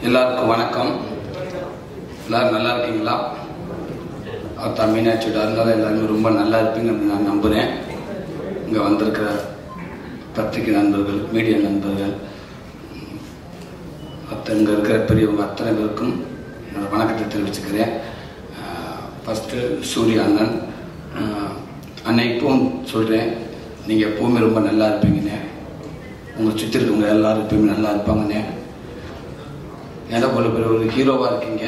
எல்லாருக்கும் வணக்கம் எல்லாரும் நல்லா இருக்கீங்களா அவத்தா மீனாட்சியோட இருந்தாலும் எல்லாருமே ரொம்ப நல்லா இருப்பீங்கன்னு நான் நம்புகிறேன் இங்கே வந்திருக்கிற பத்திரிகை நண்பர்கள் மீடியா நண்பர்கள் மற்ற இங்கே இருக்கிற பெரியவங்க அத்தனை பேருக்கும் என்னோட வணக்கத்தை தெரிவிச்சுக்கிறேன் ஃபஸ்ட்டு சூரிய அண்ணன் அஹ், அண்ணன் இப்பவும் சொல்கிறேன் நீங்கள் எப்போவுமே ரொம்ப நல்லா இருப்பீங்கண்ணே உங்களை சுற்றி இருக்கவங்க எல்லாரும் எப்பயுமே நல்லா இருப்பாங்கண்ணே ஏன்னா ஒரு பெரிய ஒரு ஹீரோவாக இருக்கீங்க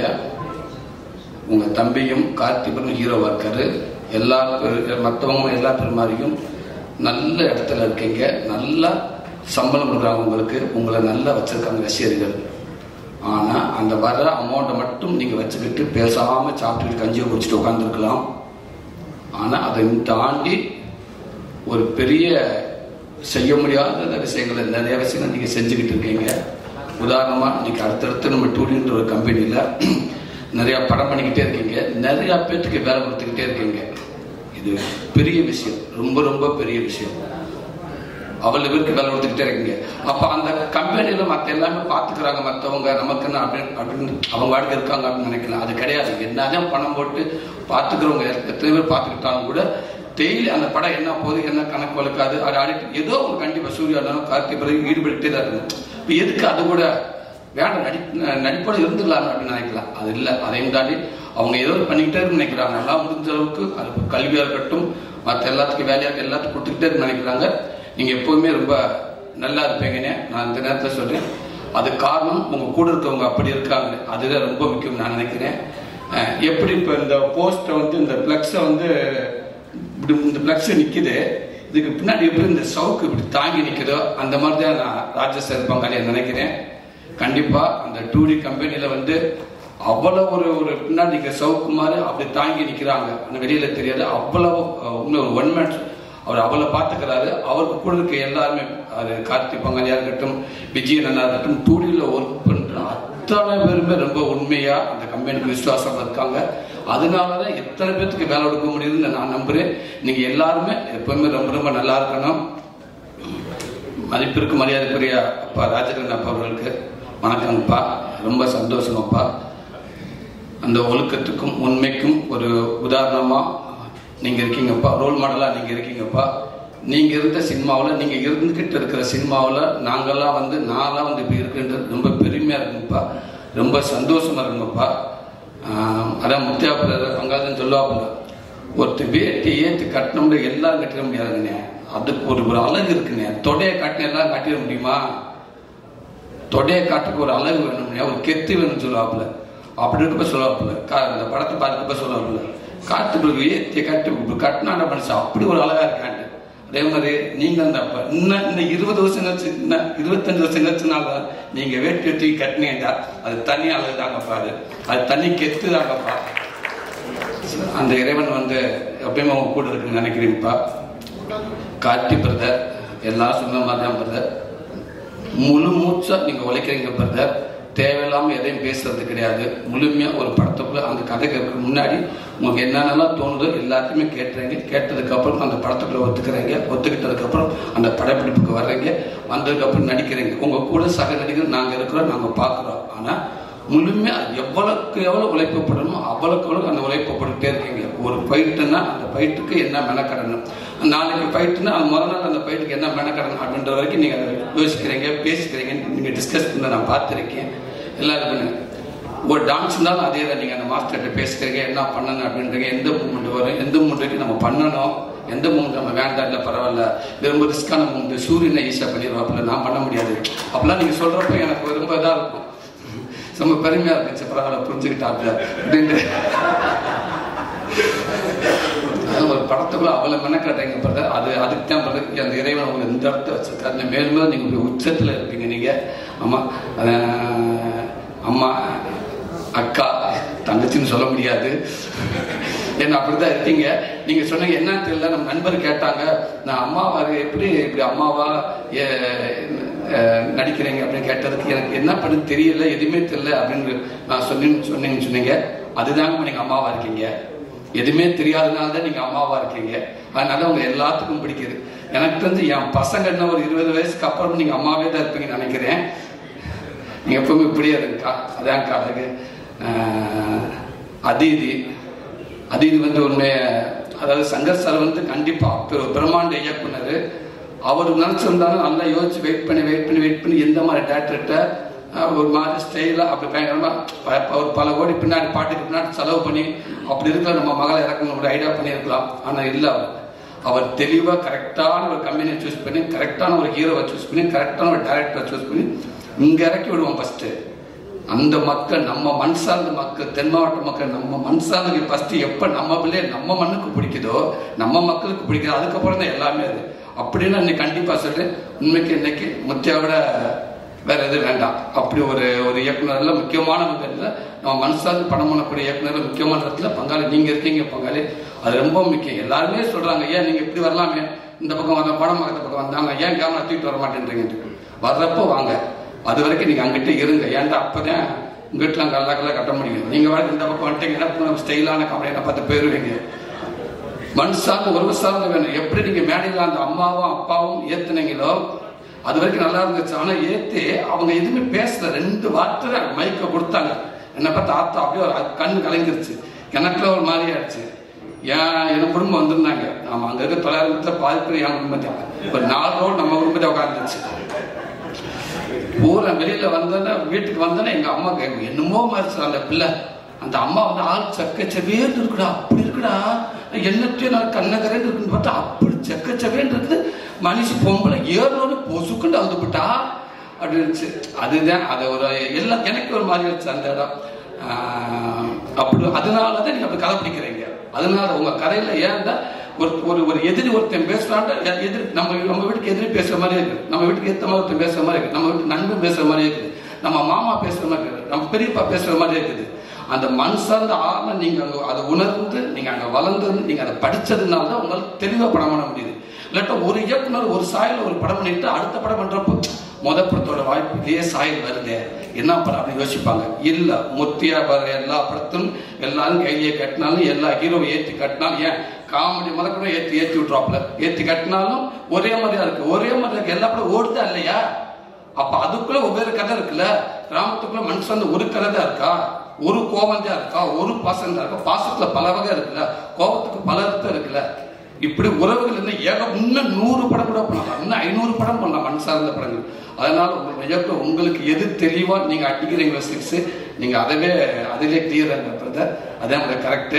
உங்கள் தம்பியும் கார்த்திபனும் ஹீரோவாக இருக்காரு எல்லா பேரு மற்றவங்க எல்லா பேர் மாதிரியும் நல்ல இடத்துல இருக்கீங்க நல்லா சம்பளம் கொடுக்குறாங்க உங்களுக்கு உங்களை நல்லா வச்சிருக்காங்க ரசிகர்கள் ஆனால் அந்த வர அமௌண்ட்டை மட்டும் நீங்கள் வச்சுக்கிட்டு பேசாமல் சாப்பிட்டுட்டு கஞ்சியை குடிச்சிட்டு உட்காந்துருக்கலாம் ஆனால் அதை தாண்டி ஒரு பெரிய செய்ய முடியாத விஷயங்களை நிறைய விஷயங்கள் நீங்கள் செஞ்சுக்கிட்டு இருக்கீங்க உதாரணமாக இன்னைக்கு அடுத்தடுத்து நம்ம டூடின்ற ஒரு கம்பெனியில் நிறையா படம் பண்ணிக்கிட்டே இருக்கீங்க நிறையா பேர்த்துக்கு வேலை கொடுத்துக்கிட்டே இருக்கீங்க இது பெரிய விஷயம் ரொம்ப ரொம்ப பெரிய விஷயம் அவ்வளவு பேருக்கு வேலை கொடுத்துக்கிட்டே இருக்கீங்க அப்ப அந்த கம்பெனியில மத்த எல்லாமே பாத்துக்கிறாங்க மத்தவங்க நமக்குன்னு அப்படின்னு அப்படின்னு அவங்க வாடகை இருக்காங்க அப்படின்னு நினைக்கலாம் அது கிடையாது என்னதான் பணம் போட்டு பாத்துக்கிறவங்க எத்தனை பேர் பாத்துக்கிட்டாலும் கூட டெய்லி அந்த படம் என்ன போகுது என்ன கணக்கு வழக்காது அது ஆடிட்டு ஏதோ ஒரு கண்டிப்பா சூர்யா இருந்தாலும் கார்த்திக் பிறகு ஈடுபட்டுட்டே தான் இருக்கும் இப்ப எதுக்கு அது கூட வேண்டாம் நடி நடிப்போட இருந்துடலாம் அப்படின்னு நினைக்கலாம் அது இல்லை அதையும் தாண்டி அவங்க ஏதோ ஒரு பண்ணிக்கிட்டே இருக்குன்னு நினைக்கிறாங்க நல்லா முடிஞ்ச அளவுக்கு அது கல்வியா இருக்கட்டும் மற்ற எல்லாத்துக்கும் வேலையா இருக்கு எல்லாத்துக்கும் கொடுத்துக்கிட்டே இருக்குன்னு நினைக்கிறாங்க நீங்க எப்பவுமே ரொம்ப நல்லா இருப்பீங்கன்னு நான் இந்த நேரத்தில் சொல்றேன் அது காரணம் உங்க கூட இருக்கவங்க அப்படி இருக்காங்க அதுதான் ரொம்ப முக்கியம் நான் நினைக்கிறேன் அஹ் எப்படி இப்போ இந்த போஸ்ட்டை வந்து இந்த பிளக்ஸை வந்து இப்படி இந்த பிளக்ஸ் நிக்குது இதுக்கு பின்னாடி எப்படி இந்த சவுக்கு இப்படி தாங்கி நிக்குதோ அந்த மாதிரி தான் நான் ராஜேஷ் இருப்பாங்க நினைக்கிறேன் கண்டிப்பா அந்த டூ டி கம்பெனில வந்து அவ்வளவு ஒரு ஒரு பின்னாடி நிக்கிற சவுக்கு மாதிரி அப்படி தாங்கி நிக்கிறாங்க அந்த வெளியில தெரியாது அவ்வளவு அஹ், இன்னும் ஒரு ஒன் மினிட் அவர் அவளை பார்த்துக்கிறாரு அவருக்கு கூட இருக்க எல்லாருமே அது கார்த்திக் பங்காளியா இருக்கட்டும் விஜயன் அண்ணா இருக்கட்டும் டூடியில் ஒர்க் பண்ற அத்தனை பேருமே ரொம்ப உண்மையா அந்த கம்பெனிக்கு விசுவாசமா இருக்காங்க அதனாலதான் எத்தனை பேர்த்துக்கு வேலை கொடுக்க முடியுதுன்னு நான் நம்புறேன் நீங்க எல்லாருமே எப்பவுமே ரொம்ப ரொம்ப நல்லா இருக்கணும் மதிப்பிற்கு மரியாதைக்குரிய அப்பா ராஜகண்ணன் அப்பா அவர்களுக்கு வணக்கம்ப்பா ரொம்ப சந்தோஷம் அப்பா அந்த ஒழுக்கத்துக்கும் உண்மைக்கும் ஒரு உதாரணமா நீங்க இருக்கீங்கப்பா ரோல் மாடலா நீங்க இருக்கீங்கப்பா நீங்க இருந்த சினிமாவில் நீங்க இருந்துகிட்டு இருக்கிற சினிமாவில் நாங்கெல்லாம் வந்து நான்லாம் வந்து இப்படி இருக்குன்றது ரொம்ப பெருமையா இருக்குங்கப்பா ரொம்ப சந்தோஷமா இருக்குங்கப்பா ஆஹ் அதான் முத்தியாப்புல அங்காதான் சொல்லுவாப்புல ஒருத்தர் வேட்டி ஏற்றி கட்டணும்னு எல்லாம் கட்டிட முடியாதுங்கண்ணே அதுக்கு ஒரு ஒரு அழகு இருக்குண்ணே தொடையை கட்டின எல்லாம் கட்டிட முடியுமா தொடையை காட்டுக்கு ஒரு அழகு வேணும்னே ஒரு கெத்து வேணும்னு சொல்லுவாப்புல அப்படி இருக்கப்ப சொல்லுவாப்புல கா இந்த படத்தை பார்த்துக்கப்ப சொல்லுவாப்புல காட்டுக்கு ஏத்தி கட்டு இப்படி கட்டினா என்ன பண்ணுச்சு அப்படி ஒரு அழகா இருக்காண்டு அதே மாதிரி நீங்க அந்த அப்ப இன்னும் இன்னும் இருபது வருஷம் கழிச்சு இன்னும் இருபத்தஞ்சு வருஷம் கழிச்சுனால நீங்க வேட்டி வெட்டி கட்டினீங்க அது தனி அழகு தாங்கப்பா அது அது தனி கெத்து தாங்கப்பா அந்த இறைவன் வந்து எப்பயுமே உங்க கூட இருக்குன்னு நினைக்கிறீங்கப்பா கார்த்தி பிரதர் எல்லாம் சொன்ன மாதிரி தான் பிரதர் முழு மூச்சா நீங்க உழைக்கிறீங்க பிரதர் தேவையில்லாம எதையும் பேசுறது கிடையாது முழுமையா ஒரு படத்துக்குள்ள அந்த கதைக்கு இருக்க முன்னாடி உங்களுக்கு என்னென்னலாம் தோணுதோ எல்லாத்தையுமே கேட்டுறீங்க கேட்டதுக்கு அப்புறம் அந்த படத்துக்குள்ள ஒத்துக்கிறீங்க ஒத்துக்கிட்டதுக்கு அப்புறம் அந்த படப்பிடிப்புக்கு வர்றீங்க வந்ததுக்கு அப்புறம் நடிக்கிறீங்க உங்க கூட சக நடிகர் நாங்க இருக்கிறோம் நாங்க பாக்குறோம் ஆனா முழுமையா எவ்வளவுக்கு எவ்வளவு உழைப்பப்படணுமோ அவ்வளவுக்கு எவ்வளவு அந்த உழைப்பப்பட்டுட்டே இருக்கீங்க ஒரு ஃபைட்டுன்னா அந்த ஃபைட்டுக்கு என்ன மெனக்கடணும் நாளைக்கு ஃபைட்டுனா அந்த முதல் நாள் அந்த ஃபைட்டுக்கு என்ன மெனக்கடணும் அப்படின்ற வரைக்கும் நீங்க அதை யோசிக்கிறீங்க பேசிக்கிறீங்க நீங்க டிஸ்கஸ் பண்ண நான் பார்த்துருக்கேன் எல்லாருமே ஒரு டான்ஸ் இருந்தாலும் அதே தான் நீங்க அந்த மாஸ்டர்கிட்ட பேசுகிறீங்க என்ன பண்ணணும் அப்படின்றீங்க எந்த மூமெண்ட் வரும் எந்த மூமெண்ட்டுக்கு நம்ம பண்ணணும் எந்த மூமெண்ட் நம்ம வேண்டாம் இல்லை பரவாயில்ல இது ரொம்ப ரிஸ்கான மூமெண்ட் சூரியனை ஈஸியாக பண்ணிடுவாப்புல நான் பண்ண முடியாது அப்பெல்லாம் நீங்க சொல்றப்ப எனக்கு ரொம்ப இதாக இருக்கும் ரொம்ப பெருமையா இருந்துச்சு பரவாயில்ல புரிஞ்சுக்கிட்டாப்ல அப்படின்ட்டு அதான் ஒரு படத்துக்குள்ள அவ்வளவு மெனக்கட்டுறீங்க பிரதர் அது அதுக்கு தான் பிரதர் அந்த இறைவன் உங்களை இந்த இடத்த வச்சிருக்காரு மேலும் மேலும் நீங்க ஒரு உச்சத்துல இருப்பீங்க நீங்க ஆமா அஹ் அம்மா அக்கா தங்கச்சின்னு சொல்ல முடியாது ஏன்னா அப்படிதான் இருக்கீங்க நீங்க சொன்னீங்க என்னன்னு தெரியல நம்ம நண்பர் கேட்டாங்க நான் அம்மாவா எப்படி இப்படி அம்மாவா ஏ- அஹ் நடிக்கிறீங்க அப்படின்னு கேட்டதுக்கு எனக்கு என்ன பண்ணு தெரியல எதுவுமே தெரியல அப்படின்னு நான் சொன்னேன்னு சொன்னீங்கன்னு சொன்னீங்க அதுதாங்க நீங்க அம்மாவா இருக்கீங்க எதுவுமே தெரியாதனால தான் நீங்க அம்மாவா இருக்கீங்க அதனால உங்க எல்லாத்துக்கும் பிடிக்குது எனக்கு தெரிஞ்சு என் பசங்க என்ன ஒரு இருபது வயசுக்கு அப்புறம் நீங்க அம்மாவே தான் இருப்பீங்கன்னு நினைக்கிறேன் நீங்கள் எப்பவுமே இப்படியே இருக்கா அதான் அழகு ஆஹ், அதீதி அதீதி வந்து உண்மைய அதாவது சங்கர் சார் வந்து கண்டிப்பாக பிரம்மாண்ட இயக்குனர் அவர் நினச்சிருந்தாலும் நல்லா யோசிச்சு வெயிட் பண்ணி வெயிட் பண்ணி வெயிட் பண்ணி எந்த மாதிரி டேரக்டர்கிட்ட ஒரு மாதிரி ஸ்டைலாக அப்படி பயங்கரமாக ஒரு பல கோடி பின்னாடி பாட்டுக்கு பின்னாடி செலவு பண்ணி அப்படி இருக்கலாம் நம்ம மகளை இறக்கணும் ஒரு ஐடியா பண்ணியிருக்கலாம் ஆனால் இல்லை அவர் அவர் தெளிவாக கரெக்டான ஒரு கம்பெனியை சூஸ் பண்ணி கரெக்டான ஒரு ஹீரோவை சூஸ் பண்ணி கரெக்டான ஒரு டேரக்டரை சூஸ் பண்ணி இங்கே இறக்கி விடுவோம் ஃபஸ்ட்டு அந்த மக்கள் நம்ம மண் சார்ந்த மக்கள் தென் மாவட்ட மக்கள் நம்ம மண் சார்ந்த ஃபர்ஸ்ட் எப்ப நம்ம பிள்ளை நம்ம மண்ணுக்கு பிடிக்குதோ நம்ம மக்களுக்கு பிடிக்குதோ அதுக்கப்புறம் தான் எல்லாமே அது அப்படின்னு இன்னைக்கு கண்டிப்பா சொல்றேன் உண்மைக்கு இன்னைக்கு முத்தியாவோட வேற எதுவும் வேண்டாம் அப்படி ஒரு ஒரு இயக்குனர்ல முக்கியமான இடத்துல நம்ம மண் சார்ந்து படம் பண்ணக்கூடிய இயக்குனர்ல முக்கியமான இடத்துல பங்காளி நீங்க இருக்கீங்க பங்காளி அது ரொம்ப முக்கியம் எல்லாருமே சொல்றாங்க ஏன் நீங்க இப்படி வரலாமே இந்த பக்கம் வந்த படம் பார்த்த பக்கம் வந்தாங்க ஏன் கேமரா தூக்கிட்டு வர மாட்டேன்றீங்க வர்றப்போ வாங்க அது வரைக்கும் நீங்க அங்கிட்ட இருங்க ஏன்டா அப்பதான் உங்ககிட்ட கல்லா கல்லா கட்ட முடியும் நீங்க வர இந்த பக்கம் வந்துட்டீங்கன்னா ஸ்டைலான கம்பெனியை பார்த்து போயிருவீங்க மண் சார்ந்த உறவு சார்ந்த வேணும் எப்படி நீங்க மேடையில் அந்த அம்மாவும் அப்பாவும் ஏத்துனீங்களோ அது வரைக்கும் நல்லா இருந்துச்சு ஆனா ஏத்து அவங்க எதுவுமே பேசல ரெண்டு வார்த்தை மைக்க கொடுத்தாங்க என்ன பார்த்து ஆத்தா அப்படியே ஒரு கண் கலங்கிருச்சு எனக்குள்ள ஒரு மாதிரி ஆயிடுச்சு ஏன் என் குடும்பம் வந்திருந்தாங்க நாம அங்க இருக்க தொள்ளாயிரத்துல பாதி பேர் என் குடும்பத்தை ஒரு நாலு ரோடு நம்ம குடும்பத்தை உட்காந்துருச்சு ஊரை வெளியில வந்தோன்னா வீட்டுக்கு வந்தோன்னா எங்க அம்மா கேட்கும் என்னமோ மாதிரி அந்த பிள்ளை அந்த அம்மா வந்து ஆள் செக்க செவேன்னு இருக்குடா அப்படி இருக்குடா என்னத்தையும் நான் கண்ணகரன்னு இருக்குன்னு பார்த்தா அப்படி செக்க செவேன்னு இருக்குது மனுஷி பொம்பளை ஏறணும்னு பொசுக்குன்னு அழுதுபிட்டா அப்படின்னு அதுதான் அதை ஒரு எல்லாம் எனக்கு ஒரு மாதிரி இருந்துச்சு அந்த இடம் ஆஹ் அப்படி அதனால தான் நீங்க அப்படி கதை பிடிக்கிறீங்க அதனால உங்க கதையில ஏன் ஒரு ஒரு ஒரு எதிரி ஒருத்தன் பேசுறான்ட்டு எதிரி நம்ம நம்ம வீட்டுக்கு எதிரி பேசுற மாதிரி இருக்கு நம்ம வீட்டுக்கு ஏத்த மாதிரி ஒருத்தன் பேசுற மாதிரி இருக்கு நம்ம வீட்டு நண்பன் பேசுற மாதிரி இருக்குது நம்ம மாமா பேசுற மாதிரி இருக்குது நம்ம பெரியப்பா பேசுற மாதிரி இருக்குது அந்த மண் சார்ந்த ஆளை நீங்க அங்க அதை உணர்ந்து நீங்க அங்க வளர்ந்து நீங்க அதை படிச்சதுனால தான் உங்களால் தெளிவா படம் பண்ண முடியுது இல்லாட்டா ஒரு இயக்குனர் ஒரு சாயல ஒரு படம் பண்ணிட்டு அடுத்த படம் பண்றப்போ முத படத்தோட வாய்ப்பு இதே சாயல் வருதே என்ன படம் அப்படின்னு யோசிப்பாங்க இல்ல முத்தியா வர எல்லா படத்தும் எல்லாரும் கையை கட்டினாலும் எல்லா ஹீரோவை ஏத்தி கட்டினாலும் ஏன் காமெடி முதல்ல ஏத்தி ஏத்தி விட்டுருவாப்ல ஏத்தி கட்டினாலும் ஒரே மாதிரியா இருக்கு ஒரே மாதிரி இருக்கு எல்லா படம் ஓடுதா இல்லையா அப்ப அதுக்குள்ள ஒவ்வொரு கதை இருக்குல்ல கிராமத்துக்குள்ள மனுஷன் வந்து ஒரு கதை தான் இருக்கா ஒரு கோபம் தான் இருக்கா ஒரு பாசம் தான் இருக்கா பாசத்துல பல வகை இருக்குல்ல கோபத்துக்கு பல அர்த்தம் இருக்குல்ல இப்படி உறவுகள் இன்னும் ஏக இன்னும் நூறு படம் கூட பண்ணலாம் இன்னும் ஐநூறு படம் பண்ணலாம் மண் சார்ந்த படங்கள் அதனால உங்க இயக்கம் உங்களுக்கு எது தெளிவா நீங்க அடிக்கிறீங்க சிக்ஸ் நீங்க அதவே அதிலே கிளியர் பிரதர் அதான் உங்களுக்கு கரெக்டு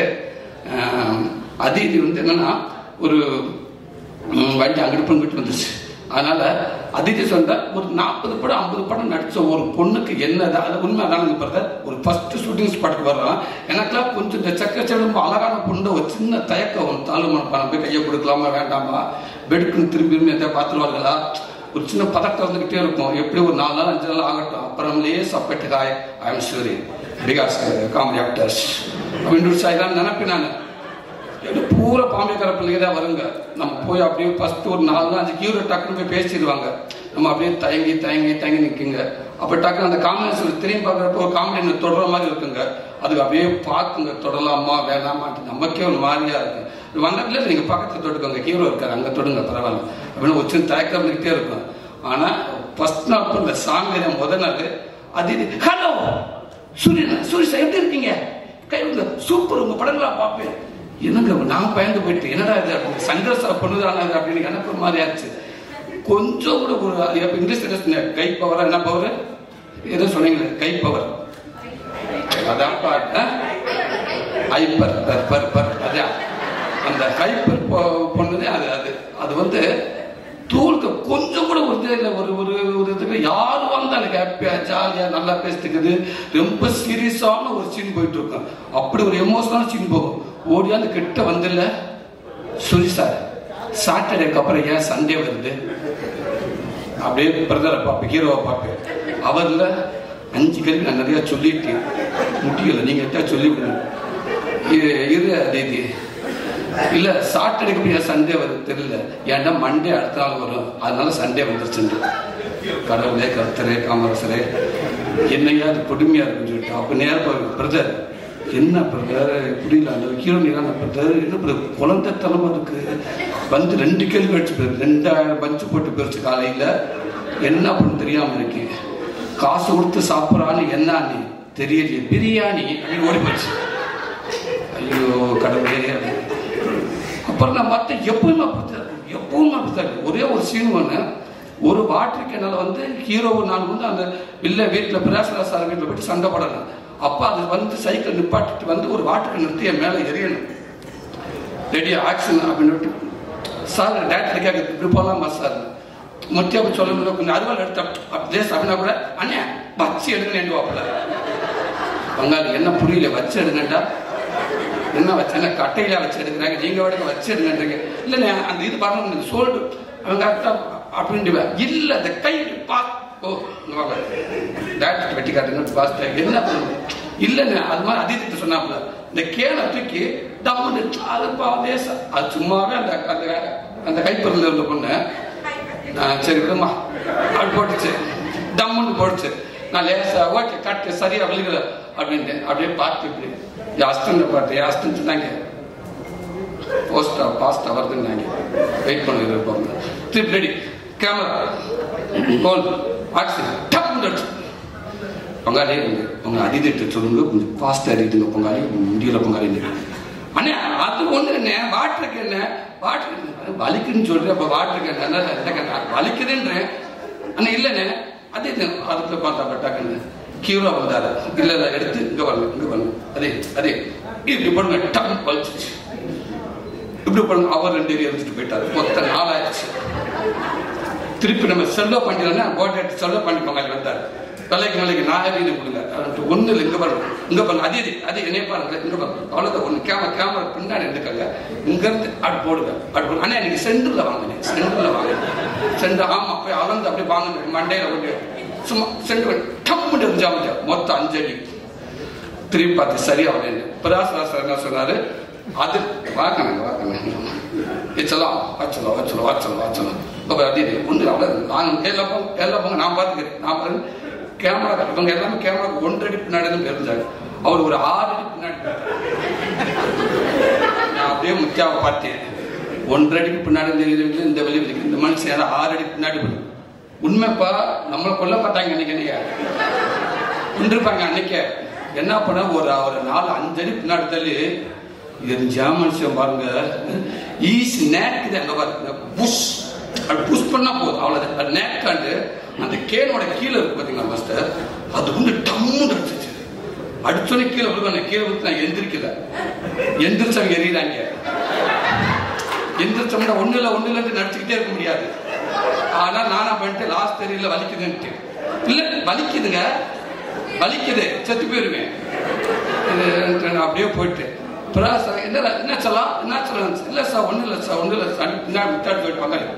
அது இது வந்து என்னன்னா ஒரு ம், வண்டி அங்கிட்டு இங்கிட்டு வந்துச்சு அதனால அதித்தி சொன்ன ஒரு நாற்பது படம் ஐம்பது படம் நடிச்ச ஒரு பொண்ணுக்கு என்னது அது உண்மை அதானுங்க பிரதர் ஒரு ஃபர்ஸ்ட் ஷூட்டிங் ஸ்பாட்டுக்கு வர்றான் எனக்குலாம் கொஞ்சம் இந்த சக்கச்செழும்பு அழகான பொண்ணு ஒரு சின்ன தயக்கம் ஒரு தாழ்வு மனப்பான போய் கையை கொடுக்கலாமா வேண்டாமா பெடுக்குன்னு திரும்பி திரும்பி எதாவது பார்த்துருவார்களா ஒரு சின்ன பதட்டம் வந்துகிட்டே இருக்கும் எப்படி ஒரு நாலு நாள் அஞ்சு நாள் ஆகட்டும் அப்புறம்லேயே சப்பட்டு காய் I am Soori because comedy actors அப்படின்னு சாய்தான் நினைப்பேன் நான் இது பூரா பாம்பேக்கார பிள்ளைங்க தான் வருங்க நம்ம போய் அப்படியே ஃபர்ஸ்ட் ஒரு நாலு நாள் அஞ்சு ஹீரோ டக்குன்னு போய் பேசிடுவாங்க நம்ம அப்படியே தயங்கி தயங்கி தயங்கி நிற்குங்க அப்போ டக்குன்னு அந்த காம்பினேஷன் திரும்பி பார்க்குறப்ப ஒரு காமெடி தொடர மாதிரி இருக்குங்க அதுக்கு அப்படியே பார்க்குங்க தொடலாமா வேணாமான்ட்டு நமக்கே ஒரு மாதிரியா இருக்கு வந்ததுல நீங்க பக்கத்துல தொட்டுக்கோங்க ஹீரோ இருக்காரு அங்க தொடுங்க பரவாயில்ல அப்படின்னு ஒரு சின்ன தயக்கம் இருந்துகிட்டே இருக்கும் ஆனா ஃபர்ஸ்ட் நாள் இந்த சாங் முத நாள் அது ஹலோ சூரியன் சூரிய சார் எப்படி இருக்கீங்க கை சூப்பர் உங்க படங்களா பார்ப்பேன் என்னங்க நான் பயந்து போயிட்டு என்னடா இது அப்படின்னு சங்கர் சார் பண்ணுதானா இது அப்படின்னு எனக்கு ஒரு மாதிரி ஆச்சு கொஞ்சம் கூட ஒரு அது எப்ப இங்கிலீஷ்ல என்ன சொன்னீங்க? கை பவரா என்ன பவர் ஏதோ சொன்னீங்களே கை பவர் அதான் பாட்டு ஹைப்பர் பர் பர் பர் அதான் அந்த ஹைப்பர் பொண்ணுதே அது அது அது வந்து தூளுக்கு கொஞ்சம் கூட ஒரு இல்லை ஒரு ஒரு ஒரு இதுக்கு யார் வந்தாலும் ஹாப்பியா ஜாலியா நல்லா பேசிட்டுக்குது ரொம்ப சீரியஸான ஒரு சீன் போயிட்டு இருக்கும் அப்படி ஒரு எமோஷனான சீன் போகும் ஓடியாந்து கிட்ட வந்துல சுரி சார் சாட்டர்டேக்கு அப்புறம் ஏன் சண்டே வருது அப்படியே பிரதரை பார்ப்பேன் ஹீரோவை பார்ப்பேன் அவர்ல அஞ்சு கேள்வி நான் நிறைய சொல்லிட்டேன் முடியல நீங்க எட்டா சொல்லி விடுங்க இரு- இரு தேதி இல்ல சாட்டர்டேக்கு ஏன் சண்டே வருது தெரியல ஏன்டா மண்டே அடுத்த நாள் வரும் அதனால சண்டே வந்துருச்சுன்னு கடவுளே கர்த்தரே காமரசரே என்னையா அது கொடுமையா இருக்குன்னு சொல்லிட்டு அப்ப நேரம் பிரதர் என்ன பிரதர் புரியல அந்த ஹீரோனியான பிரதர் என்ன பிரதர் குழந்தைத்தனமா இருக்கு வந்து ரெண்டு கேள்வி அடிச்சு போயிருக்கு ரெண்டாயிரம் பஞ்சு போட்டு போயிருச்சு காலையில என்ன பண்ணு தெரியாம இருக்கு காசு கொடுத்து சாப்பிட்றான்னு என்னன்னு தெரியலையே பிரியாணி அப்படின்னு ஓடி போச்சு ஐயோ கடவுளே அப்புறம் நான் பார்த்தேன் எப்பவுமே அப்படித்தான் இருக்கு. எப்பவுமே அப்படித்தான் இருக்கு. ஒரே ஒரு சீன் ஒன்று ஒரு வாட்டர் கேனல் வந்து ஹீரோவு நான் வந்து அந்த இல்லை வீட்டில் பிராசரா சார் வீட்டில் போயிட்டு சண்டை போடணும் அப்போ அது வந்து சைக்கிள் நிப்பாட்டிட்டு வந்து ஒரு வாட்டர் கேன் நிறுத்தி என் மேலே எரியணும் ரெடி ஆக்ஷன் அப்படின்னு சார் டேரக்டர் கேட்க இப்படி போகலாமா சார் முத்தியாவை சொல்ல முடியல கொஞ்சம் அறுவாள் எடுத்த அப்படியே அப்படின்னா கூட அண்ணே வச்சு எடுங்க வாப்பில் பங்காளி என்ன புரியல வச்சு எடுங்கண்டா என்ன வச்சு என்ன கட்டையில வச்சு எடுக்கிறாங்க நீங்க விட வச்சு எடுங்கன்றீங்க இல்லைண்ணே அந்த இது பாருங்க சோல்டு அவங்க கரெக்டா அப்படின்ட்டு இல்ல அந்த கை பா ஓ டேரக்டர் வெட்டி காட்டுங்க பாஸ் என்ன பண்ணுது இல்லைண்ணே அது மாதிரி அதிர்த்து சொன்னாப்புல இந்த கேனை தூக்கி டம்முன்னு அது பாதேச அது சும்மாவே அந்த அந்த அந்த கைப்பொருள் இருந்த பொண்ணு நான் சரி விடுமா அப்படி போட்டுச்சு டம்முன்னு போட்டுச்சு நான் லேசா ஓகே கட்டு சரியா விழுகல அப்படின்ட்டு அப்படியே பார்த்து இப்படி என் அஸ்டண்ட பார்த்து என் அஸ்டன் சொன்னாங்க போஸ்டா பாஸ்டா வருதுன்னாங்க வெயிட் பண்ணி இருப்பாங்க திருப்பி ரெடி கேமரா கோல் ஆக்சிஜன் டப்பு அடிச்சு பொங்காலே இருந்து உங்க அதிதிட்டு சொல்லுங்க கொஞ்சம் ஃபாஸ்ட் அறிவிடுங்க பொங்காலி முடியல பொங்காலி அண்ணே அது ஒண்ணு என்ன வாட்டருக்கு என்ன வாட்டர் வலிக்குன்னு சொல்றேன் அப்ப வாட்டருக்கு என்ன என்ன வலிக்குதுன்றேன் அண்ணா இல்லைண்ணே அதே அதுக்கு பார்த்தா பட்டாக்குன்னு ஹீரோ வந்தாரு இல்ல இல்ல எடுத்து இங்க வரணும் இங்க வரணும் அதே அதே இப்படி பண்ணுங்க டம் வலிச்சிச்சு இப்படி பண்ணுங்க அவர் ரெண்டு ஏரி எடுத்துட்டு போயிட்டாரு மொத்தம் நாலாயிடுச்சு திருப்பி நம்ம செல்லோ பண்ணிடலன்னா போட்டை எடுத்து செல்லோ பண்ணிப்போங்க வந்தாரு தலைக்கு நாளைக்கு நாகரீகம் கொடுங்க அவன்ட்டு ஒண்ணு இல்லை இங்க பாருங்க இங்க பாருங்க அதே இது அதே என்னைய பாருங்க இங்க பாருங்க அவ்வளவுதான் ஒண்ணு கேமரா கேமரா பின்னாடி எடுத்துக்கங்க இங்க இருந்து அப்படி போடுங்க அப்படி போடுங்க அண்ணா நீங்க சென்டர்ல வாங்கினேன் சென்டர்ல வாங்க சென்டர் ஆமா போய் அளந்து அப்படியே வாங்க மண்டையில கொண்டு சும்மா சென்டர் டம்மு எரிஞ்சாம மொத்தம் அஞ்சு அடி திரும்பி பார்த்து சரியா வரேன் பிராசராசர் என்ன சொன்னாரு அது வாக்கணுங்க வாக்கணுங்க வச்சலாம் வச்சலாம் வச்சலாம் வச்சலாம் வச்சலாம் இப்போ அது இது ஒன்று அவ்வளோ நாங்கள் எல்லாம் போங்க எல்லாம் போங்க நான் பார்த்துக்கிறேன் நான் பாருங்க கேமரா இவங்க எல்லாமே கேமரா ஒன்றரை பின்னாடி தான் இருந்தாங்க அவர் ஒரு ஆறு அடி பின்னாடி நான் அப்படியே முத்தியாவை பார்த்தேன் ஒன்றரை அடிக்கு பின்னாடி தெரியுது இந்த வெளி வெளி இந்த மனுஷன் யாரும் ஆறு அடி பின்னாடி போய் உண்மைப்பா நம்மளை கொல்ல பார்த்தாங்க அன்னைக்கு என்னைய இருப்பாங்க அன்னைக்கு என்ன பண்ண ஒரு ஒரு நாலு அஞ்சு அடி பின்னாடி தள்ளி இது ஜாமனுஷன் பாருங்க ஈஸ் நேக்குது அங்க பாருங்க புஷ் அது புஷ் பண்ணா போதும் அவ்வளவுதான் அது நேக்காண்டு அந்த கேனோட கீழே இருக்கு பாத்தீங்களா மாஸ்டர் அது வந்து டம்மு அடிச்சிச்சு அடிச்சோடனே கீழே விழுவேன் கீழே விழுந்து நான் எந்திரிக்கல எந்திரிச்சவங்க எறிகிறாங்க எந்திரிச்சோம்னா ஒண்ணு இல்ல ஒண்ணு இல்லைன்னு நடிச்சுக்கிட்டே இருக்க முடியாது ஆனா நானா பண்ணிட்டு லாஸ்ட் தெரியல வலிக்குதுன்ட்டு இல்ல வலிக்குதுங்க வலிக்குது செத்து போயிருவேன் இது நான் அப்படியே போயிட்டு அப்புறம் சார் என்ன என்ன சொல்லலாம் என்ன சொல்லலாம் இல்ல சார் ஒண்ணு இல்ல சார் ஒண்ணு இல்ல சார் பின்னாடி விட்டாட்டு போயிட்டு பங்காளி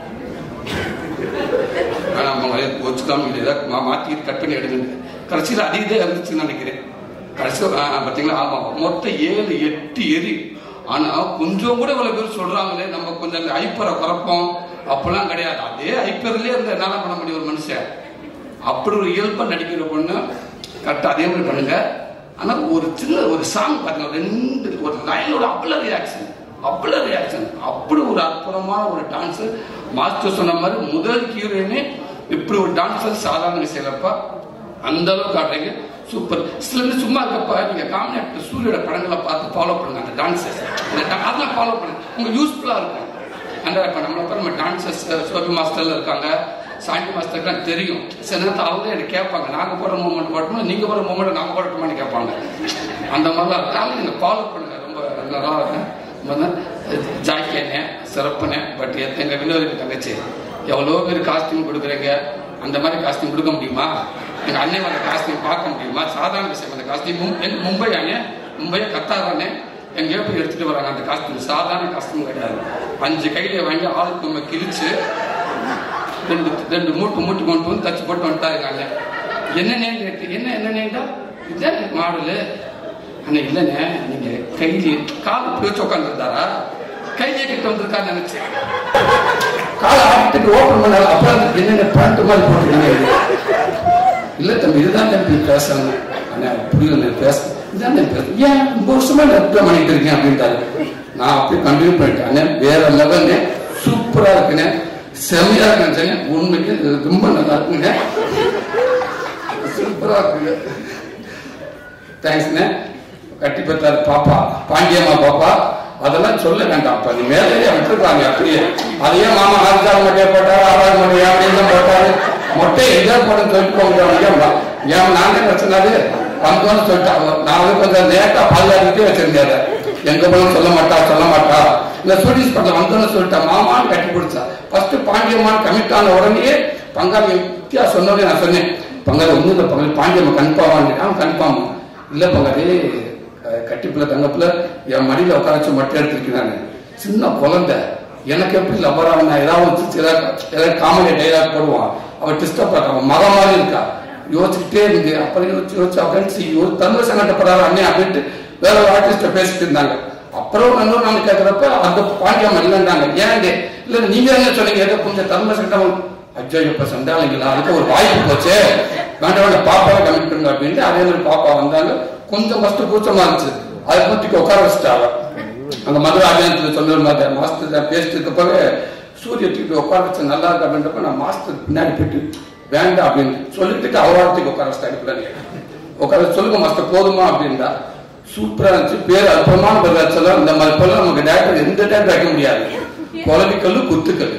நம்ம வச்சுக்காம இல்லை மாற்றிக்கிட்டு கட் பண்ணி எடுங்க கடைசியில் அதே இதே இருந்துச்சுன்னு நினைக்கிறேன் கடைசியில் பார்த்தீங்களா ஆமாம் மொத்தம் ஏழு எட்டு எரி ஆனா கொஞ்சம் கூட இவ்வளவு பேர் சொல்றாங்களே நம்ம கொஞ்சம் அந்த ஐப்பரை குறைப்போம் அப்பெல்லாம் கிடையாது அதே ஐப்பர்லயே இருந்த என்னால பண்ண முடியும் ஒரு மனுஷன் அப்படி ஒரு இயல்பா நடிக்கிற பொண்ணு கரெக்டா அதே மாதிரி பண்ணுங்க ஆனா ஒரு சின்ன ஒரு சாங் பாருங்க ரெண்டு ஒரு லைனோட அவ்வளவு ரியாக்ஷன் அவ்வளவு ரியாக்ஷன் அப்படி ஒரு அற்புதமான ஒரு டான்ஸ் மாஸ்டர் சொன்ன மாதிரி முதல் ஹீரோயினே இப்படி ஒரு டான்ஸர் சாதாரண விஷயம் இல்லப்பா அந்த அளவுக்கு ஆடுறீங்க சூப்பர் சில பேர் சும்மா இருக்கப்ப நீங்க காமெடி ஆக்டர் சூரியோட படங்களை பார்த்து ஃபாலோ பண்ணுங்க அந்த டான்ஸஸ் அதெல்லாம் ஃபாலோ பண்ணுங்க உங்களுக்கு யூஸ்ஃபுல்லா இருக்கும் அந்த இப்போ நம்மளை இப்போ நம்ம டான்சர்ஸ் சோபி மாஸ்டர்ல இருக்காங்க சாண்டி மாஸ்டருக்குலாம் தெரியும் சில நேரத்தில் அவங்க எனக்கு கேட்பாங்க நாங்கள் போடுற மூமெண்ட் போட்டோம்னா நீங்கள் போடுற மூமெண்ட் நாங்கள் போடட்டுமான்னு கேட்பாங்க அந்த மாதிரிலாம் இருக்காங்க நீங்கள் ஃபாலோ பண்ணுங்க ரொம்ப நல்லா இருக்கும் ஜாக்கியனே சிறப்புனே பட் எங்கள் வினோதிக்கு தங்கச்சி எவ்வளோ பேர் காஸ்டியூம் கொடுக்குறீங்க அந்த மாதிரி காஸ்டியூம் கொடுக்க முடியுமா எங்க அண்ணன் வர காஸ்டியூம் பார்க்க முடியுமா சாதாரண விஷயம் அந்த காஸ்டியூம் எங்க மும்பை அண்ணன் மும்பை கத்தாரானே எங்கேயோ போய் எடுத்துட்டு வராங்க அந்த காஸ்டியூம் சாதாரண காஸ்டியூம் கிடையாது அஞ்சு கையில வாங்கி ஆளுக்கு நம்ம கிழிச்சு ரெண்டு ரெண்டு மூட்டு மூட்டு கொண்டு வந்து தச்சு போட்டு வந்துட்டாருங்க அண்ணன் என்ன நேம் என்ன என்ன நேண்டா இதுதான் மாடலு அண்ணா இல்லைண்ணே நீங்க கைலி கால் இப்படி வச்சு உட்காந்துருந்தாரா கைலியே கிட்ட வந்திருக்கான்னு நினைச்சேன் காலை ஆட்டுக்கு ஓப்பன் பண்ண அப்புறம் என்னென்ன பேண்ட் மாதிரி போட்டுருக்கீங்க இல்ல தம்பி இதுதான் தம்பி பேசணும் அண்ணா புரியல பேச இதுதான் தம்பி பேச ஏன் ரொம்ப வருஷமா நான் இப்படி பண்ணிட்டு இருக்கேன் அப்படின்ட்டாரு நான் அப்படியே கண்டினியூ பண்ணிட்டேன் அண்ணா வேற லெவல்னு சூப்பரா இருக்குண்ணே செமையா இருக்குன்னு உண்மைக்கு இது ரொம்ப நல்லா இருக்குங்க சூப்பரா இருக்குங்க தேங்க்ஸ்ண்ணே கட்டி பெற்றாரு பாப்பா பாண்டியம்மா பாப்பா அதெல்லாம் சொல்ல வேண்டாம் அப்ப நீ மேலேயே விட்டுருக்காங்க அப்படியே அதையே மாமா ஆறுதாள் மட்டையை போட்டாரு ஆறாவது மட்டையை அப்படின்னு போட்டாரு மொட்டை எங்கே போடன்னு சொல்லிட்டு போங்க ஏன் நான் என்ன சொன்னாரு வந்தோன்னு சொல்லிட்டாங்க நான் வந்து கொஞ்சம் லேட்டா பாதுகாத்துட்டே வச்சிருந்தேன் அதை. எங்க போனாலும் சொல்ல மாட்டா சொல்ல மாட்டா இந்த ஸ்டூடியோஸ் படத்துல வந்தோன்னு சொல்லிட்டா மாமான்னு கட்டி பிடிச்சா ஃபர்ஸ்ட் பாண்டியம்மான் கமிட் ஆன உடனே பங்காளி வித்தியா சொன்னோடனே நான் சொன்னேன் பங்காளி ஒண்ணு இல்லை பங்காளி பாண்டியம்மா கன்ஃபார்ம் அவன் கன்ஃபார்ம் இல்ல பங்காளி அஹ் கட்டிப்புல தங்கப்புல என் மடியில உட்கார வச்சு மட்டை எடுத்திருக்கிறாங்க சின்ன குழந்தை எனக்கு எப்படி லவரா நான் ஏதாவது வச்சு ஏதாவது ஏதாவது காமெடி டைலாக் போடுவான் அவன் டிஸ்டர்ப் அவன் மக மாதிரி இருக்கா யோசிச்சுட்டே இருந்து அப்புறம் யோசிச்சு யோசிச்சு அப்படின்னு ஒரு தந்த சங்கடப்படாத அண்ணே அப்படின்ட்டு வேற ஒரு ஆர்டிஸ்ட பேசிட்டு இருந்தாங்க அப்புறம் இன்னும் நான் கேட்கறப்ப அந்த பாண்டியம் இல்லைன்றாங்க ஏன் இல்ல நீங்க என்ன சொன்னீங்க ஏதோ கொஞ்சம் தர்ம சட்டம் அஜோ இப்ப சண்டாளிங்களா அதுக்கு ஒரு வாய்ப்பு போச்சே வேண்டாம் வேண்டாம் பாப்பாவை கமிட் பண்ணுங்க அப்படின்ட்டு அதே மாதிரி பாப்பா வந்தாங்க கொஞ்சம் ஃபர்ஸ்ட் கூச்சமா இருந்துச்சு அதை பத்தி உட்கார வச்சுட்டாங்க அந்த மதுரை அபியானத்துல சொன்ன மாதிரி மாஸ்டர் பேசிட்டு இருக்கப்பவே சூரிய தூக்கி உட்கார வச்சு நல்லா இருக்கு அப்படின்றப்ப நான் மாஸ்டர் பின்னாடி போயிட்டு வேண்டாம் அப்படின்னு சொல்லிட்டு அவராத்துக்கு உட்கார வச்சுட்டாங்க பின்னாடி உட்கார வச்சு, சொல்லுங்க மாஸ்டர் போதுமா அப்படின்றா சூப்பரா இருந்துச்சு பேர் அற்புதமான பதில் சொல்ல இந்த மாதிரி போல நமக்கு டேரக்டர் எந்த டேரக்டர் வைக்க முடியாது குழவிக்கல்லு குத்துக்கல்லு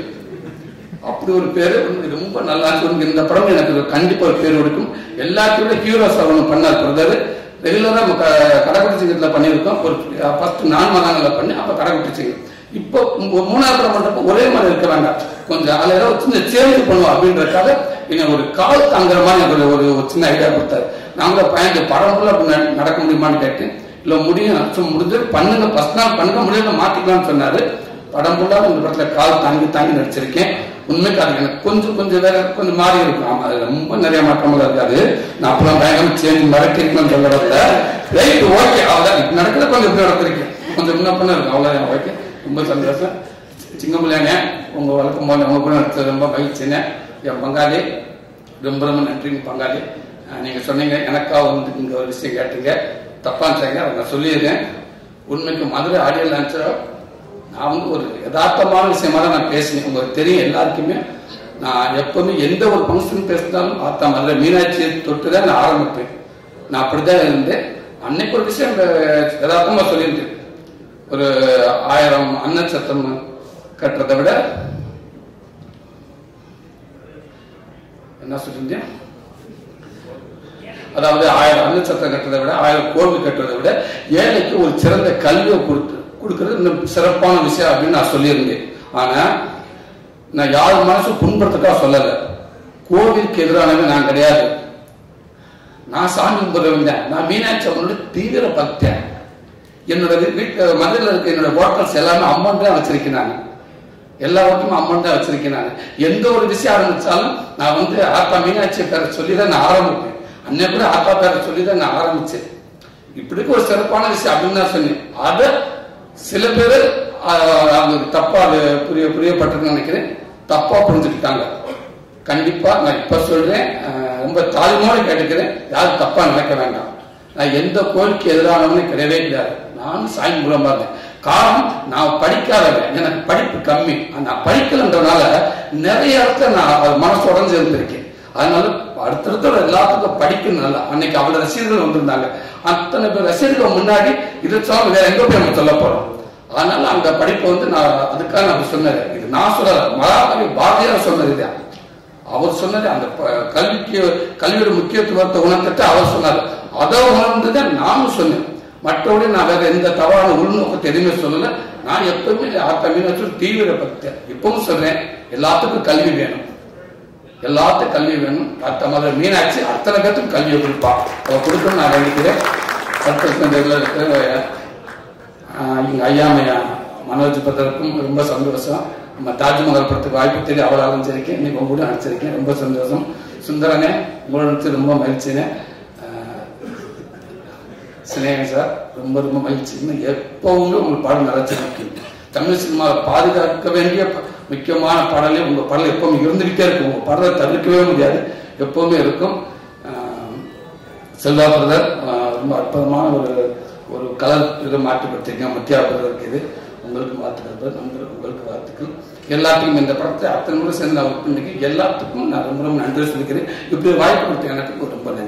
அப்படி ஒரு பேரு உனக்கு ரொம்ப நல்லா இருக்கு உனக்கு இந்த படம் எனக்கு ஒரு கண்டிப்பா ஒரு பேர் கொடுக்கும் எல்லாத்தையும் ஹீரோ சரவணன் பண்ணார் பிரதர் ரெகுலரா நம்ம க- கடைக்குட்டி சிங்கத்துல பண்ணியிருக்கோம் ஒரு ஃபர்ஸ்ட் நான் மதாங்கல பண்ணி அப்ப கடைக்குட்டி சிங்கம் இப்போ மூ- மூணாவது படம் பண்றப்ப ஒரே மாதிரி இருக்கிறாங்க கொஞ்சம் அதுல ஏதோ சின்ன சேஞ்ச் பண்ணுவோம் அப்படின்றதுக்காக எனக்கு ஒரு கால் தாங்குற மாதிரி எனக்கு ஒரு ஒரு சின்ன ஐடியா கொடுத்தாரு நாங்கள பையன் படம் ஃபுல்லா அப்படி நட- நடக்க முடியுமான்னு கேட்டேன் இல்ல முடியும் சும்மா முடிஞ்சு பண்ணுங்க ஃபர்ஸ்ட் நாள் பண்ணுங்க முடியல மாத்திக்கலாம்னு சொன்னாரு படம் ஃபுல்லா இந்த படத்துல கால் தாங்கி தாங்கி நடிச்சிருக்கேன் உண்மைக்கு அது எனக்கு கொஞ்சம் கொஞ்சம் வேற கொஞ்சம் மாறி இருக்கும் ஆமா அது ரொம்ப நிறைய மாற்றமாக இருக்காது நான் அப்பெல்லாம் பயங்கரம் சேஞ்ச் மிரட்டிருக்கணும்னு சொல்ல வரல ரைட் ஓகே அவ்வளவுதான் இப்ப நடக்கிற கொஞ்சம் இப்படி நடத்திருக்கேன் கொஞ்சம் முன்ன பண்ண இருக்கும் அவ்வளவுதான் ஓகே ரொம்ப சந்தோஷம் சிங்கமுலையாங்க உங்க வழக்கம் போல உங்க கூட நடிச்சது ரொம்ப மகிழ்ச்சிங்க என் பங்காளி ரொம்ப ரொம்ப நன்றிங்க பங்காளி அஹ் நீங்க சொன்னீங்க எனக்கா வந்து இங்க ஒரு விஷயம் கேட்டீங்க தப்பா சொன்னீங்க அதை நான் சொல்லியிருக்கேன் உண்மைக்கு மதுரை ஆடியோ லான்ச்சர் நான் வந்து ஒரு யதார்த்தமான விஷயமா தான் நான் பேசினேன் உங்களுக்கு தெரியும் எல்லாருக்குமே நான் எப்பவுமே எந்த ஒரு ஃபங்க்ஷன் பேசினாலும் பார்த்தா மதுரை மீனாட்சியை தொட்டு தான் நான் ஆரம்பிப்பேன் நான் அப்படிதான் இருந்தேன் அன்னைக்கு ஒரு விஷயம் அஹ், யதார்த்தமா சொல்லியிருந்தேன் ஒரு ஆயிரம் அன்னச்சத்தம் கட்டுறதை விட என்ன சொல்லியிருந்தேன் அதாவது ஆயிரம் அன்னச்சத்திரம் கட்டுறதை விட ஆயிரம் கோவில் கட்டுறதை விட ஏழைக்கு ஒரு சிறந்த கல்வியை கொடுத்து கொடுக்கறது இன்னும் சிறப்பான விஷயம் அப்படின்னு நான் சொல்லியிருந்தேன் ஆனா நான் யார் மனசு புண்படுத்துக்காக சொல்லல கோவிலுக்கு எதிரானவன் நான் கிடையாது நான் சாமி கும்பிடுறவன் தான் நான் மீனாட்சி அவங்களோட தீவிர பக்தன் என்னோட வீட்டு மதுரையில் இருக்க என்னோட ஹோட்டல்ஸ் எல்லாமே அம்மன் தான் வச்சிருக்கேன் நான் எல்லா ஹோட்டலும் அம்மன் தான் வச்சிருக்கேன் நான் எந்த ஒரு விஷயம் ஆரம்பிச்சாலும் நான் வந்து ஆத்தா மீனாட்சி பேரை சொல்லி தான் நான் ஆரம்பிப்பேன் அன்னை கூட ஆத்தா பேரை சொல்லி தான் நான் ஆரம்பிச்சேன் இப்படிக்கு ஒரு சிறப்பான விஷயம் அப்படின்னு நான் சொன்னேன் அதை சில பேர் அவங்களுக்கு தப்பா அது புரிய புரியப்பட்டிருக்குன்னு நினைக்கிறேன் தப்பா புரிஞ்சுக்கிட்டாங்க கண்டிப்பா நான் இப்ப சொல்றேன் அஹ், ரொம்ப தாழ்மையோட கேட்டுக்கிறேன் யாரும் தப்பா நினைக்க வேண்டாம் நான் எந்த கோயிலுக்கு எதிரானவனே கிடையவே கிடையாது நானும் சாமி மூலமா இருந்தேன் காரணம் நான் படிக்காதவன் எனக்கு படிப்பு கம்மி நான் படிக்கலன்றனால நிறைய இடத்துல நான் அது மனசு உடஞ்சு இருந்திருக்கேன் அதனால அடுத்தடுத்த எல்லாத்துக்கும் படிக்கணும் நல்லா அன்னைக்கு அவ்வளவு ரசிகர்கள் வந்திருந்தாங்க அத்தனை பேர் ரசிகர்கள் முன்னாடி இதை சொன்ன வேற எங்க போய் நம்ம சொல்ல போறோம் அதனால அந்த படிப்பை வந்து நான் அதுக்காக நான் சொன்னேன் இது நான் சொல்லல மகாகவி பாரதியார் சொன்னது இதுதான் அவர் சொன்னது அந்த ப- கல்விக்கு கல்வியோட முக்கியத்துவத்தை உணர்ந்துட்டு அவர் சொன்னார் அதை உணர்ந்துதான் நானும் சொன்னேன் மற்றபடி நான் வேற எந்த தவறான உள்நோக்கத்தை எதுவுமே சொல்லல நான் எப்பவுமே ஆத்தா மீனாட்சி தீவிர பக்தன் இப்பவும் சொல்றேன் எல்லாத்துக்கும் கல்வி வேணும் எல்லாத்துக்கும் கல்வி வேணும் அத்த மதர் மீனாட்சி அத்தனை பேர்த்துக்கும் கல்வியை கொடுப்பா அவ கொடுக்கணும்னு நான் நினைக்கிறேன் சட்டத்தில் இருக்கிற ஆஹ் எங்க ஐயாமையா மனோஜ் பத்திரக்கும் ரொம்ப சந்தோஷம் நம்ம தாஜ்மஹால் படத்துக்கு வாய்ப்பு தேடி அவளாக நடிச்சிருக்கேன் இன்னைக்கு உங்க கூட நடிச்சிருக்கேன் ரொம்ப சந்தோஷம் சுந்தரனே உங்களோட நடிச்சு ரொம்ப மகிழ்ச்சினே ஆஹ் சினேகன் சார் ரொம்ப ரொம்ப மகிழ்ச்சி இன்னும் எப்பவுமே உங்களுக்கு பாடம் நினைச்சிருக்கு தமிழ் சினிமாவை பாதுகாக்க வேண்டிய ப- முக்கியமான பாடலே உங்க பாடல் எப்பவுமே இருந்துகிட்டே இருக்கும் உங்க பாடலை தவிர்க்கவே முடியாது எப்பவுமே இருக்கும் ஆஹ் செல்வா பிரதர் ஆஹ் ரொம்ப அற்புதமான ஒரு ஒரு கலர் இதை மாற்றிப்படுத்திருக்கேன் மத்தியா பிரதருக்கு இது உங்களுக்கு வாழ்த்துக்கள் நண்பர்களுக்கு உங்களுக்கு வாழ்த்துக்கள் எல்லாத்துக்கும் இந்த படத்தை அத்தனை முறை சேர்ந்து நான் ஒர்க் பண்ணிருக்கேன் எல்லாத்துக்கும் நான் ரொம்ப ரொம்ப நன்றி சொல்லிக்கிறேன் இப்படி ஒரு வாய்ப்பு கொடுத்த எனக்கு ரொம்ப நன்றி